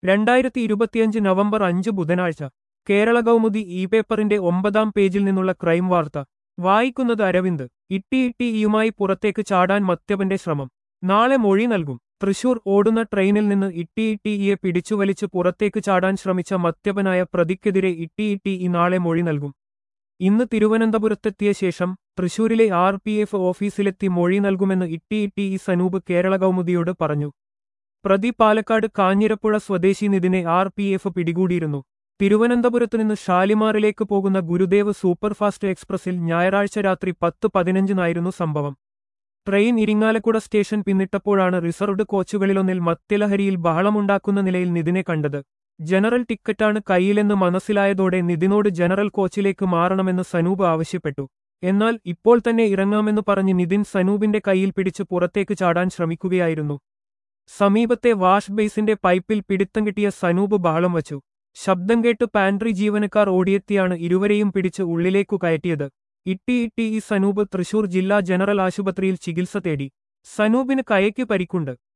രണ്ടായിരത്തി ഇരുപത്തിയഞ്ച് നവംബർ അഞ്ച് ബുധനാഴ്ച കേരള കൗമുദി ഇ പേപ്പറിന്റെ ഒമ്പതാം പേജിൽ നിന്നുള്ള ക്രൈം വാർത്ത വായിക്കുന്നത് അരവിന്ദ് ഇട്ടി ഇട്ടി ഇയുമായി പുറത്തേക്ക് ചാടാൻ മദ്യപന്റെ ശ്രമം നാളെ മൊഴി നൽകും തൃശൂർ ഓടുന്ന ട്രെയിനിൽ നിന്ന് ഇട്ടി ഇട്ടി ഇയെ പിടിച്ചുവലിച്ച് പുറത്തേക്ക് ചാടാൻ ശ്രമിച്ച മദ്യപനായ പ്രതിക്കെതിരെ ഇട്ടി ഇട്ടി ഇ നാളെ മൊഴി നൽകും ഇന്ന് തിരുവനന്തപുരത്തെത്തിയ ശേഷം തൃശൂരിലെ ആർ പി എഫ് ഓഫീസിലെത്തി മൊഴി നൽകുമെന്ന് ഇട്ടി ഇട്ടി ഇ സനൂപ് കേരള കൗമുദിയോട് പറഞ്ഞു പ്രതി പാലക്കാട് കാഞ്ഞിരപ്പുഴ സ്വദേശി നിതിനെ ആർ പി എഫ് പിടികൂടിയിരുന്നു തിരുവനന്തപുരത്ത് നിന്ന് ഷാലിമാറിലേക്ക് പോകുന്ന ഗുരുദേവ് സൂപ്പർഫാസ്റ്റ് എക്സ്പ്രസിൽ ഞായറാഴ്ച രാത്രി പത്ത് പതിനഞ്ചിനായിരുന്നു സംഭവം ട്രെയിൻ ഇരിങ്ങാലക്കുട സ്റ്റേഷൻ പിന്നിട്ടപ്പോഴാണ് റിസർവ്ഡ് കോച്ചുകളിലൊന്നിൽ മദ്യലഹരിയിൽ ബഹളമുണ്ടാക്കുന്ന നിലയിൽ നിതിനെ കണ്ടത് ജനറൽ ടിക്കറ്റാണ് കയ്യിലെന്ന് മനസ്സിലായതോടെ നിതിനോട് ജനറൽ കോച്ചിലേക്ക് മാറണമെന്ന് സനൂപ് ആവശ്യപ്പെട്ടു എന്നാൽ ഇപ്പോൾ തന്നെ ഇറങ്ങാമെന്ന് പറഞ്ഞ് നിതിൻ സനൂപിന്റെ കയ്യിൽ പിടിച്ച് പുറത്തേക്ക് ചാടാൻ ശ്രമിക്കുകയായിരുന്നു സമീപത്തെ വാഷ് ബേസിന്റെ പൈപ്പിൽ പിടിത്തം കിട്ടിയ സനൂപ് ബഹളം വച്ചു ശബ്ദം കേട്ട് പാൻട്രി ജീവനക്കാർ ഓടിയെത്തിയാണ് ഇരുവരെയും പിടിച്ച് ഉള്ളിലേക്കു കയറ്റിയത് ഇട്ടി ഇട്ടി ഈ സനൂപ് തൃശൂർ ജില്ലാ ജനറൽ ആശുപത്രിയിൽ ചികിത്സ തേടി സനൂപിന് കയയ്ക്ക് പരിക്കുണ്ട്